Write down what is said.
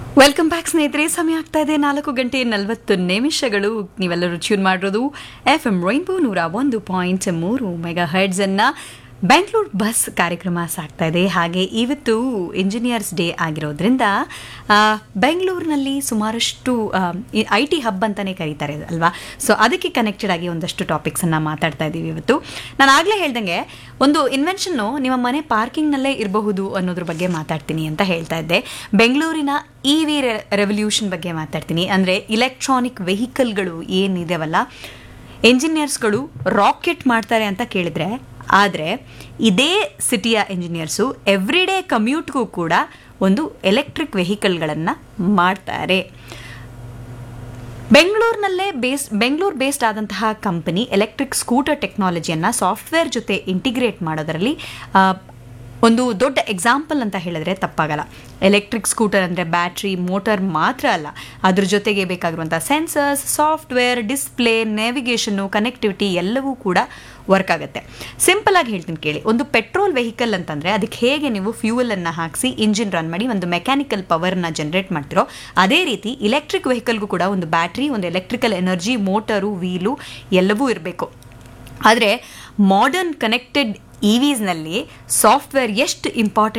welcome back ಸ್ನೇಹಿತರೆ ಸಮಯ ಆಗ್ತಾ ಇದೆ ನಾಲ್ಕು ಗಂಟೆ ನಲವತ್ತು ನಿಮಿಷಗಳು ನೀವೆಲ್ಲರೂ ಟ್ಯೂನ್ ಮಾಡಿರೋದು ಎಫ್ ಎಂ ರೈನ್ಬೋ ನೂರ ಒಂದು ಪಾಯಿಂಟ್ ಮೂರು ಮೆಗಾ ಹರ್ಡ್ಸ್ ಅನ್ನ ಬೆಂಗಳೂರು ಬಸ್ ಕಾರ್ಯಕ್ರಮ ಸಾಗ್ತಾ ಇದೆ ಹಾಗೆ ಇವತ್ತು ಇಂಜಿನಿಯರ್ಸ್ ಡೇ ಆಗಿರೋದ್ರಿಂದ ಆ, ಬೆಂಗಳೂರಿನಲ್ಲಿ ಸುಮಾರಷ್ಟು ಐ ಟಿ ಹಬ್ ಅಂತಾನೆ ಕರೀತಾರೆ ಅಲ್ವಾ ಸೊ ಅದಕ್ಕೆ ಕನೆಕ್ಟೆಡ್ ಆಗಿ ಒಂದಷ್ಟು ಟಾಪಿಕ್ಸ್ ಅನ್ನ ಮಾತಾಡ್ತಾ ಇದ್ದೀವಿ ಇವತ್ತು ನಾನು ಆಗ್ಲೇ ಹೇಳ್ದಂಗೆ ಒಂದು ಇನ್ವೆನ್ಷನ್ನು ನಿಮ್ಮ ಮನೆ ಪಾರ್ಕಿಂಗ್ನಲ್ಲೇ ಇರಬಹುದು ಅನ್ನೋದ್ರ ಬಗ್ಗೆ ಮಾತಾಡ್ತೀನಿ ಅಂತ ಹೇಳ್ತಾ ಇದ್ದೆ ಬೆಂಗಳೂರಿನ ಇ ವಿ ರೆವಲ್ಯೂಷನ್ ಬಗ್ಗೆ ಮಾತಾಡ್ತೀನಿ ಅಂದರೆ ಇಲೆಕ್ಟ್ರಾನಿಕ್ ವೆಹಿಕಲ್ಗಳು ಏನಿದೆವಲ್ಲ ಎಂಜಿನಿಯರ್ಸ್ಗಳು ರಾಕೆಟ್ ಮಾಡ್ತಾರೆ ಅಂತ ಕೇಳಿದ್ರೆ ಆದರೆ ಇದೇ ಸಿಟಿಯ ಎಂಜಿನಿಯರ್ಸು ಎವ್ರಿ ಡೇ ಕಮ್ಯೂಟ್ಗೂ ಕೂಡ ಒಂದು ಎಲೆಕ್ಟ್ರಿಕ್ ವೆಹಿಕಲ್ಗಳನ್ನು ಮಾಡ್ತಾರೆ ಬೆಂಗಳೂರಿನಲ್ಲೇ ಬೇಸ್ ಬೆಂಗಳೂರು ಬೇಸ್ಡ್ ಆದಂತಹ ಕಂಪನಿ ಎಲೆಕ್ಟ್ರಿಕ್ ಸ್ಕೂಟರ್ ಟೆಕ್ನಾಲಜಿಯನ್ನು ಸಾಫ್ಟ್ವೇರ್ ಜೊತೆ ಇಂಟಿಗ್ರೇಟ್ ಮಾಡೋದರಲ್ಲಿ ಆ, ಒಂದು ದೊಡ್ಡ ಎಕ್ಸಾಂಪಲ್ ಅಂತ ಹೇಳಿದ್ರೆ ತಪ್ಪಾಗಲ್ಲ ಎಲೆಕ್ಟ್ರಿಕ್ ಸ್ಕೂಟರ್ ಅಂದರೆ ಬ್ಯಾಟ್ರಿ ಮೋಟರ್ ಮಾತ್ರ ಅಲ್ಲ ಅದ್ರ ಜೊತೆಗೆ ಬೇಕಾಗಿರುವಂಥ sensors software display navigation connectivity ಎಲ್ಲವೂ ಕೂಡ ವರ್ಕ್ ಆಗುತ್ತೆ ಸಿಂಪಲ್ ಆಗಿ ಹೇಳ್ತೀನಿ ಕೇಳಿ ಒಂದು ಪೆಟ್ರೋಲ್ ವೆಹಿಕಲ್ ಅಂತಂದರೆ ಅದಕ್ಕೆ ಹೇಗೆ ನೀವು ಫ್ಯೂಯಲನ್ನು ಹಾಕಿಸಿ ಇಂಜಿನ್ ರನ್ ಮಾಡಿ ಒಂದು ಮೆಕ್ಯಾನಿಕಲ್ ಪವರ್ನ ಜನರೇಟ್ ಮಾಡ್ತಿರೋ ಅದೇ ರೀತಿ ಇಲೆಕ್ಟ್ರಿಕ್ ವೆಹಿಕಲ್ಗೂ ಕೂಡ ಒಂದು ಬ್ಯಾಟ್ರಿ ಒಂದು ಎಲೆಕ್ಟ್ರಿಕಲ್ ಎನರ್ಜಿ ಮೋಟರು ವೀಲು ಎಲ್ಲವೂ ಇರಬೇಕು ಆದರೆ ಮಾಡರ್ನ್ ಕನೆಕ್ಟೆಡ್ ಇ ವಿಸ್ನಲ್ಲಿ ಸಾಫ್ಟ್ವೇರ್ ಎಷ್ಟು ಇಂಪಾರ್ಟೆಂಟ್